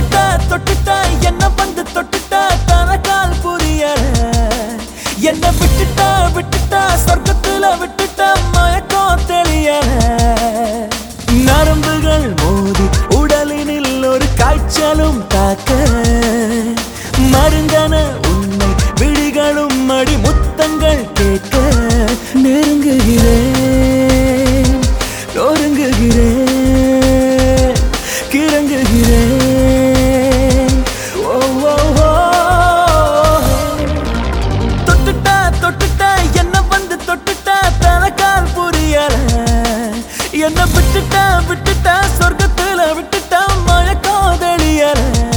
தொட்டுட்டா தொட்டுட்டா என்ன வந்து தொட்டுட்டா தனக்கால் புரியல என்ன விட்டுட்டா விட்டுட்டா சொர்க்கத்துல விட்டுட்டா மயக்கம் தெரியல நரம்புகள் மோதி உடலினில் ஒரு காய்ச்சலும் தாக்க மருந்தன உன்னை விழிகளும் அடி முத்தங்கள் கேட்க நெருங்குகிறேன் நொறுங்குகிறேன் கிறங்குகிறேன் ஓ ஓ ஓ தொட்டுட்டா தொட்டுட்டா என்ன வந்து தொட்டுட்டா தனக்கால் புரியல என்ன விட்டுட்டா விட்டுட்டா சொர்க்கத்துல விட்டுட்டா மயக்கம் தெளியல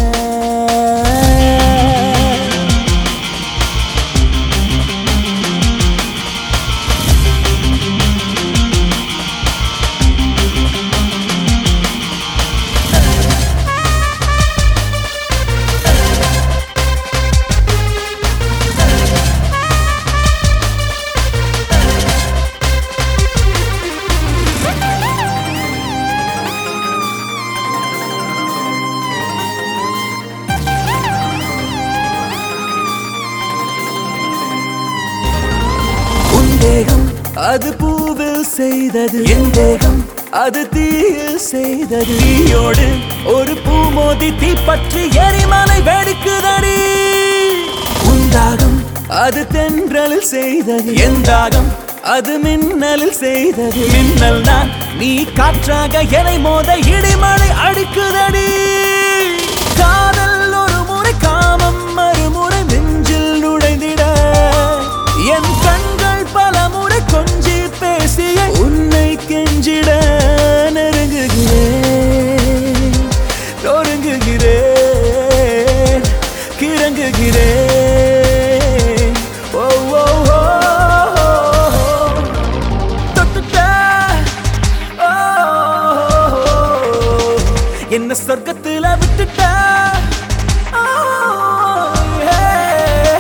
உன் தேகம் அது பூவில் செய்தது என் தேகம் அது தீயில் செய்தது தீயோடு ஒரு பூமோதி தீ பற்றி எரிமலை வெடிக்குதடி உன் தாகம் அது தென்றலில் செய்தது என் தாகம் அது மின்னலில் செய்தது மின்னல் நான் நீ காற்றாக எனை மோத இடிமலை அடிக்குதடி காதல் ஒரு முறை காமம் மறுமுறை நெஞ்சில் நுழைந்திட என் கண்கள் பல முறை கொஞ்சி பேசிய உன்னை கெஞ்சிட நெருங்குகிறேன் நொறுங்குகிறேன் கிறங்குகிறேன் ஓ ஓ ஓ தொட்டுட்டா ஓ என்ன சொர்க்கத்துல விட்டுட்டா ஓ, yeah.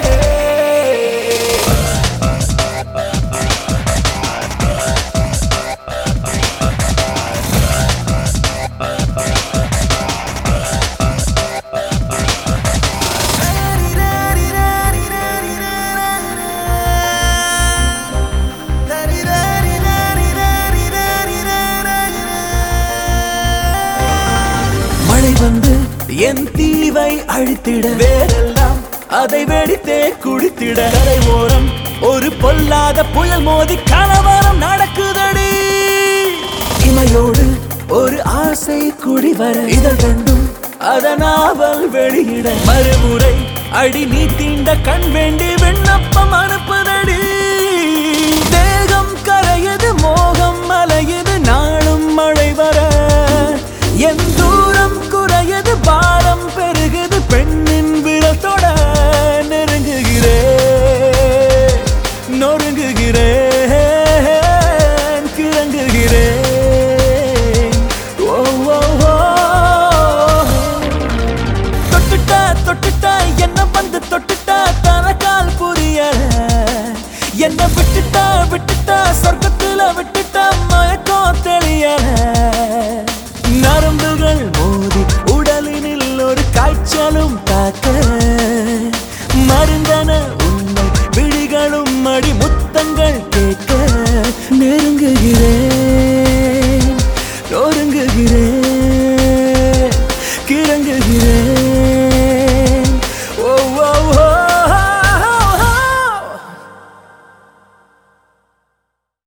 மழை வந்து என் தீவை அழித்திட வேறெல்லாம் அதை வெடித்தே குடித்திட கரை ஓரம் ஒரு பொல்லாத புயல் மோதி கலவரம் நடக்குதடி இமையோடு ஒரு ஆசை குடி வர இதழ் ரெண்டும் அதனாவல் வெளியிட மறுமுறை அடி நீ தீண்ட கண் வேண்டி விண்ணப்பம் அனுப்புதடி தேகம் கரையது மோகம் மலையில்